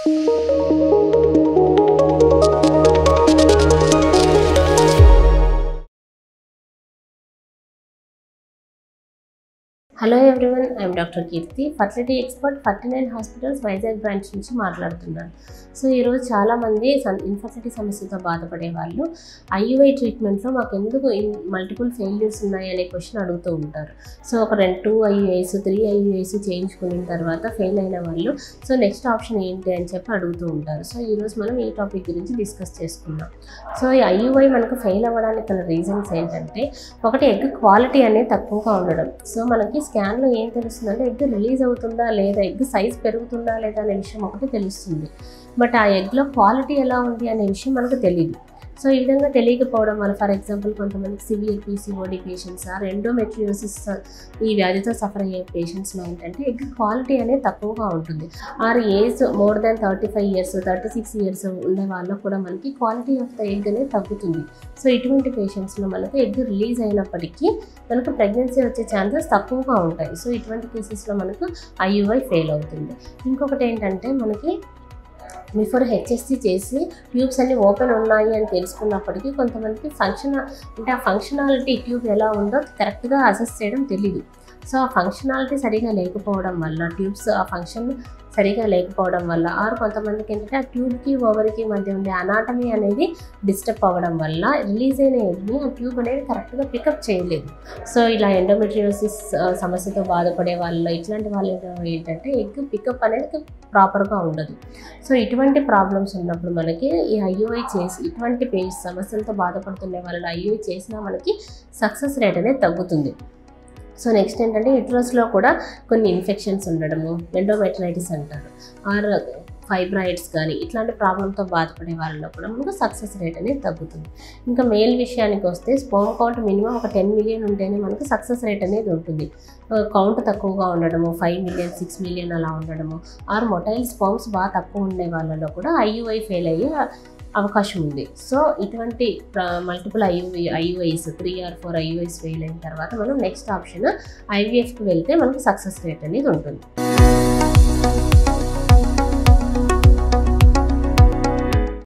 hello everyone I'm doctor Keerthi fertility expert forty nine hospitals Vizag branch నుంచి మాట్లాడుతున్నాను so ఈరోజు చాలామంది ఇన్ఫర్టిలిటీ సమస్యతో బాధపడే వాళ్ళు ఐయుఐ ట్రీట్మెంట్లో మాకు ఎందుకు మల్టిపుల్ ఫెయిల్యూర్స్ ఉన్నాయి అనే క్వశ్చన్ అడుగుతూ ఉంటారు సో ఒక రెండు టూ ఐయుఐస్ త్రీ ఐయుఐస్ చేయించుకున్న తర్వాత ఫెయిల్ అయిన వాళ్ళు సో నెక్స్ట్ ఆప్షన్ ఏంటి అని చెప్పి అడుగుతూ ఉంటారు సో ఈరోజు మనం ఈ టాపిక్ గురించి డిస్కస్ చేసుకుందాం సో ఈ ఐయుఐ మనకు ఫెయిల్ అవ్వడానికి గల రీజన్స్ ఏంటంటే ఒకటి ఎగ్ క్వాలిటీ అనేది తక్కువగా ఉండడం సో మనకి స్కాన్లో ఏం తెలుస్తుందంటే ఎగ్ రిలీజ్ అవుతుందా లేదా ఎగ్ సైజ్ పెరుగుతుందా లేదా అనే విషయం ఒకటి తెలుస్తుంది బట్ ఆ ఎగ్లో క్వాలిటీ ఎలా ఉంది అనే విషయం మనకు తెలియదు సో ఈ విధంగా తెలియకపోవడం వల్ల ఫర్ ఎగ్జాంపుల్ కొంతమంది severe PCOD patients or endometriosis ఈ వ్యాధితో సఫర్ అయ్యే పేషెంట్స్లో ఏంటంటే ఎగ్ క్వాలిటీ అనేది తక్కువగా ఉంటుంది or age more than thirty five years thirty six years ఉండే వాళ్ళకు కూడా మనకి క్వాలిటీ ఆఫ్ ద ఎగ్ అనేది తగ్గుతుంది సో ఇటువంటి పేషెంట్స్లో మనకు ఎగ్ రిలీజ్ అయినప్పటికీ మనకు ప్రెగ్నెన్సీ వచ్చే ఛాన్సెస్ తక్కువగా ఉంటాయి సో ఇటువంటి కేసెస్లో మనకు ఐయుఐ ఫెయిల్ అవుతుంది ఇంకొకటి ఏంటంటే మనకి బిఫోర్ హెచ్ఎస్సి చేసి ట్యూబ్స్ అన్ని ఓపెన్ ఉన్నాయి అని తెలుసుకున్నప్పటికీ కొంతమందికి ఫంక్షన్ అంటే ఆ ఫంక్షనాలిటీ ట్యూబ్ ఎలా ఉందో కరెక్ట్గా అసెస్ చేయడం తెలియదు సో ఆ ఫంక్షనాలిటీ సరిగా లేకపోవడం వల్ల ట్యూబ్స్ ఆ ఫంక్షన్ సరిగా లేకపోవడం వల్ల ఆర్ కొంతమందికి ఏంటంటే ఆ ట్యూబ్కి ఓవర్కి మధ్య ఉండే అనాటమీ అనేది డిస్టర్బ్ అవ్వడం వల్ల రిలీజ్ అయిన ఎగ్ని ఆ ట్యూబ్ అనేది కరెక్ట్గా పికప్ చేయలేదు సో ఇలా ఎండోమెట్రియోసిస్ సమస్యతో బాధపడే వాళ్ళు ఇట్లాంటి వాళ్ళు ఏంటంటే ఎగ్ పికప్ అనేది ప్రాపర్గా ఉండదు సో ఇటువంటి ప్రాబ్లమ్స్ ఉన్నప్పుడు మనకి ఈ ఐయుఐ చేసి ఇటువంటి పేజ్ సమస్యలతో బాధపడుతున్న వాళ్ళు ఐయుఐ చేసినా మనకి సక్సెస్ రేట్ అనేది తగ్గుతుంది సో నెక్స్ట్ ఏంటంటే యూట్రస్లో కూడా కొన్ని ఇన్ఫెక్షన్స్ ఉండడము ఎండోమెట్రైటిస్ అంటారు ఆర్ ఫైబ్రాయిడ్స్ కానీ ఇట్లాంటి ప్రాబ్లంతో బాధపడే వాళ్ళలో కూడా మనకు సక్సెస్ రేట్ అనేది తగ్గుతుంది ఇంకా మేల్ విషయానికి వస్తే స్పోమ్ కౌంట్ మినిమం ఒక టెన్ మిలియన్ ఉంటేనే మనకు సక్సెస్ రేట్ అనేది ఉంటుంది కౌంట్ తక్కువగా ఉండడము ఫైవ్ మిలియన్ సిక్స్ మిలియన్ అలా ఉండడము ఆర్ మొటైల్ స్పోమ్స్ బాగా తక్కువ ఉండే వాళ్ళలో కూడా ఐయుఐ ఫెయిల్ అయ్యే అవకాశం ఉంది సో ఇటువంటి multiple IUI IUIs three or four IUIs fail అయిన తర్వాత మనం నెక్స్ట్ ఆప్షన్ ఐవీఎఫ్కి వెళ్తే మనకు సక్సెస్ రేట్ అనేది ఉంటుంది